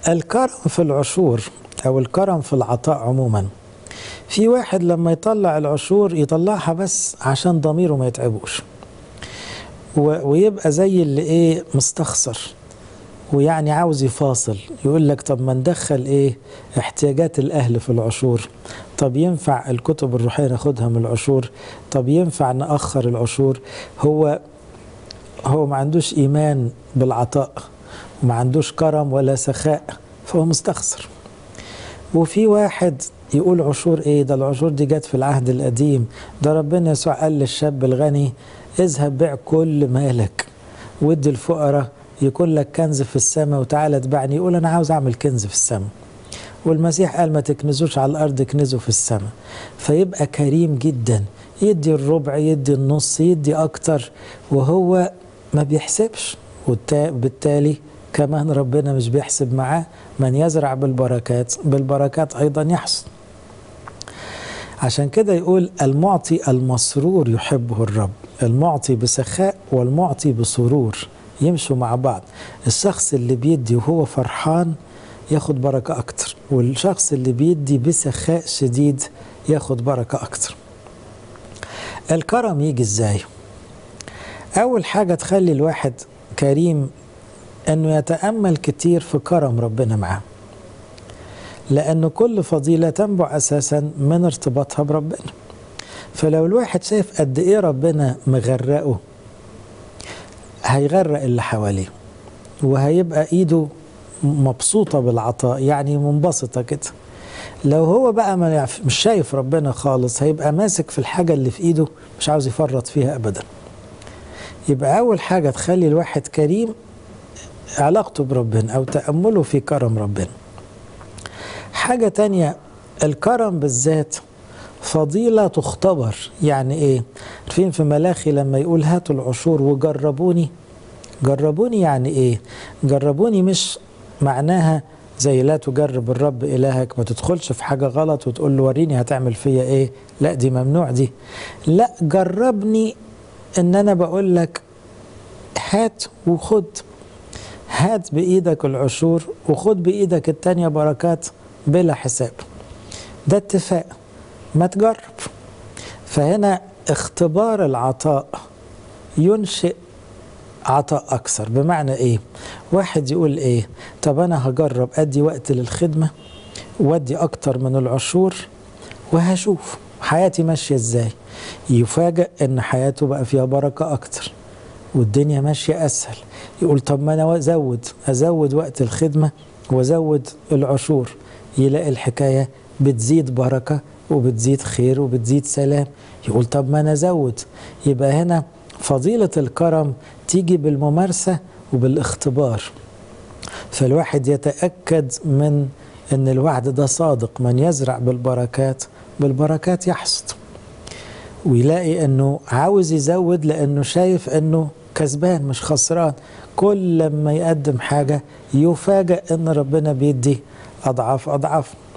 الكرم في العشور او الكرم في العطاء عموما في واحد لما يطلع العشور يطلعها بس عشان ضميره ما يتعبوش ويبقى زي اللي ايه مستخسر ويعني عاوز يفاصل يقول لك طب ما ندخل ايه احتياجات الاهل في العشور طب ينفع الكتب الروحيه ناخدها من العشور طب ينفع ناخر العشور هو هو ما عندوش ايمان بالعطاء وما عندوش كرم ولا سخاء فهو مستخسر وفي واحد يقول عشور ايه ده العشور دي جت في العهد القديم ده ربنا يسوع قال للشاب الغني اذهب بيع كل مالك وادي الفقراء يكون لك كنز في السماء وتعالى اتبعني يقول انا عاوز اعمل كنز في السماء والمسيح قال ما تكنزوش على الارض اكنزوا في السماء فيبقى كريم جدا يدي الربع يدي النص يدي اكتر وهو ما بيحسبش وبالتالي كمان ربنا مش بيحسب معاه من يزرع بالبركات بالبركات ايضا يحصد عشان كده يقول المعطي المسرور يحبه الرب المعطي بسخاء والمعطي بسرور يمشوا مع بعض الشخص اللي بيدي وهو فرحان ياخد بركة أكتر والشخص اللي بيدي بسخاء شديد ياخد بركة أكتر الكرم يجي ازاي أول حاجة تخلي الواحد كريم أنه يتأمل كتير في كرم ربنا معاه لأن كل فضيلة تنبع أساسا من ارتباطها بربنا فلو الواحد شايف قد إيه ربنا مغرقه هيغرق اللي حواليه وهيبقى إيده مبسوطة بالعطاء يعني منبسطة كده لو هو بقى ما مش شايف ربنا خالص هيبقى ماسك في الحاجة اللي في إيده مش عاوز يفرط فيها أبدا يبقى أول حاجة تخلي الواحد كريم علاقته بربنا أو تأمله في كرم ربنا حاجة تانية الكرم بالذات فضيلة تختبر يعني ايه عارفين في ملاخي لما يقول هاتوا العشور وجربوني جربوني يعني ايه جربوني مش معناها زي لا تجرب الرب إلهك ما تدخلش في حاجة غلط وتقول له وريني هتعمل فيا ايه لا دي ممنوع دي لا جربني ان انا بقول لك هات وخد هات بإيدك العشور وخد بإيدك التانية بركات بلا حساب ده اتفاق ما تجرب فهنا اختبار العطاء ينشئ عطاء أكثر بمعنى إيه واحد يقول إيه طب أنا هجرب أدي وقت للخدمة وأدي أكتر من العشور وهشوف حياتي ماشية إزاي يفاجأ إن حياته بقى فيها بركة أكتر والدنيا ماشية أسهل يقول طب ما أنا أزود أزود وقت الخدمة وأزود العشور يلاقي الحكاية بتزيد بركة وبتزيد خير وبتزيد سلام يقول طب ما أنا أزود يبقى هنا فضيلة الكرم تيجي بالممارسة وبالاختبار فالواحد يتأكد من أن الوعد ده صادق من يزرع بالبركات بالبركات يحصد ويلاقي أنه عاوز يزود لأنه شايف أنه كسبان مش خسران كل لما يقدم حاجة يفاجأ أن ربنا بيدي أضعاف أضعاف